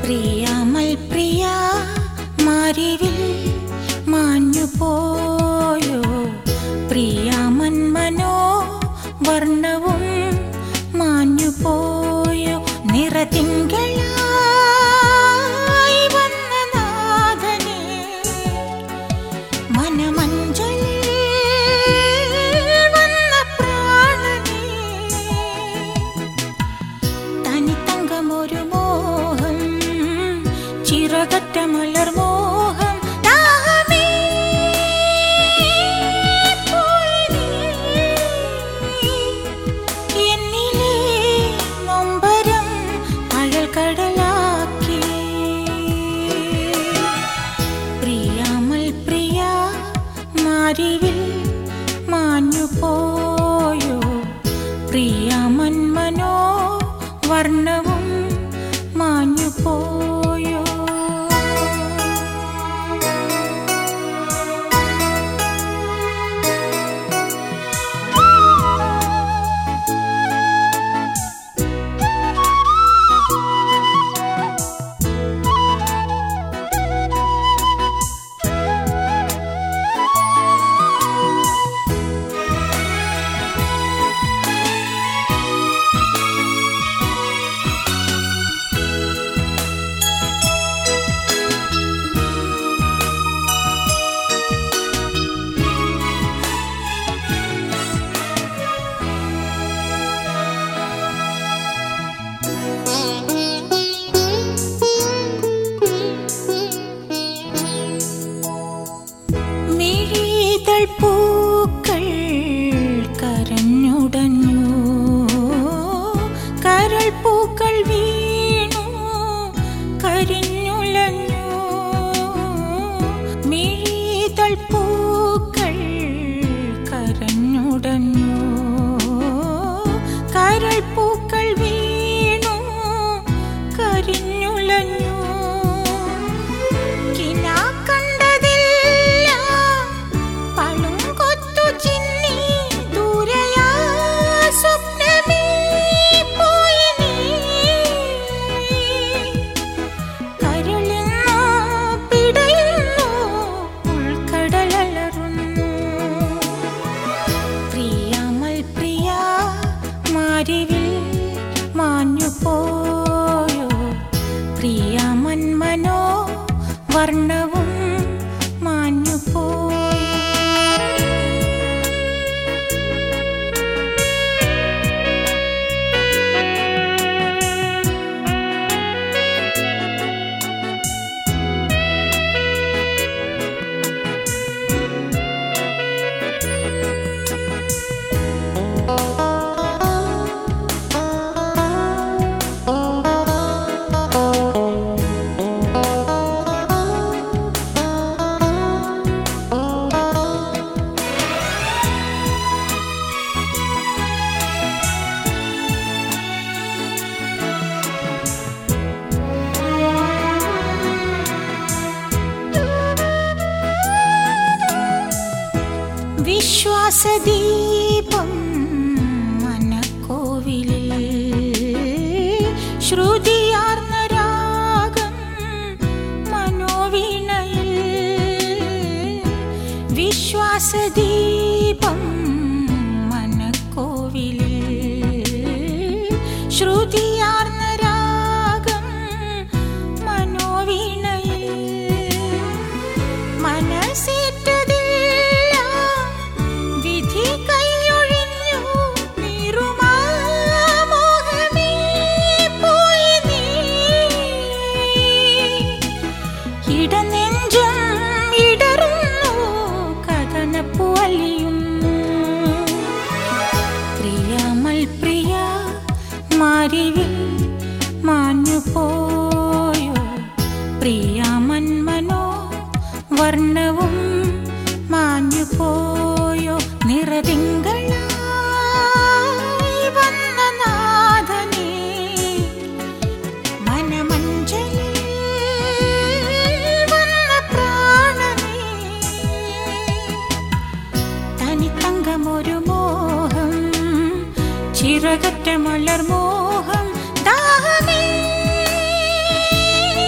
പ്രിയാമൽ പ്രിയ മാരിവിൽ മാഞ്ഞു പോയോ പ്രിയാമൻ മനോ വർണ്ണവും മാഞ്ഞു പോയോ നിറതിങ്കളായി വന്ന നാഥനെ മനമഞ്ചലിൽ വന്ന പ്രാണനെ തനിത്തങ്കമൊരു മോഹം ചിറകറ്റ മലർ മോഹം ദാഹമേ പോയി നീ. എന്നിലെ നൊമ്പരം അഴൽക്കടലാക്കി പ്രിയാമൽ പ്രിയ മാരിവിൽ മാഞ്ഞു പോയോ പ്രിയാമൻ മനോ വർണ്ണവും മാഞ്ഞു പോയോ മിഴിതൾ പൂക്കൾ കരഞ്ഞുടഞ്ഞു കരൾ പൂക്കൾ വീണു കരിഞ്ഞുലഞ്ഞു മിഴിതൾ പൂക്കൾ കരഞ്ഞുടഞ്ഞു കരൾ പൂക്കൾ വീണു കരിഞ്ഞുലഞ്ഞു കിനാ കണ്ടതെല്ലാം പളുങ്കൊത്തു ചിന്നി ദൂരയാ സ്വപ്നമേ പോയി നീ. കരളിന്നു പിടയുന്നു ഉൾക്കടലലറുന്നു പ്രിയാമൽ പ്രിയ മാരിവിൽ മാഞ്ഞു പോയോ പ്രിയാമൻ മനോ വർണ്ണവും മാഞ്ഞു പോയോ വിശ്വാസദീപം മനക്കോവിലിൽ ശ്രുതിയാർന്ന രാഗം മനോവീണയിൽ വിശ്വാസദീപം മനക്കോവിലിൽ ശ്രുതിയാർന്ന രാഗം മനോവീണയിൽ മനസ്സേറ്റതില്ല വിധി കൈയൊഴിഞ്ഞു നീറുമാ മോഹമേ പോയി നീ ഇടനെഞ്ചും ഇടറുന്നു കഥനപ്പു അലിയുന്നു പ്രിയാമൽ പ്രിയ മാരിവിൽ മാഞ്ഞു പോയോ പ്രിയാമൻ മനോ വർണ്ണവും മാഞ്ഞു പോയോ നിറതിങ്കളായി വന്ന നാഥനേ മനമഞ്ചലിൽ വന്ന പ്രാണനേ തനിത്തങ്കമൊരു മോഹം ചിറകറ്റ മലർ മോഹം ദാഹമേ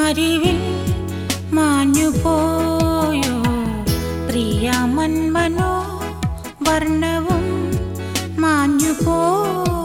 മാരിവിൽ മാഞ്ഞുപോയോ പ്രിയമന്മനോ വർണ്ണവും മാഞ്ഞുപോയോ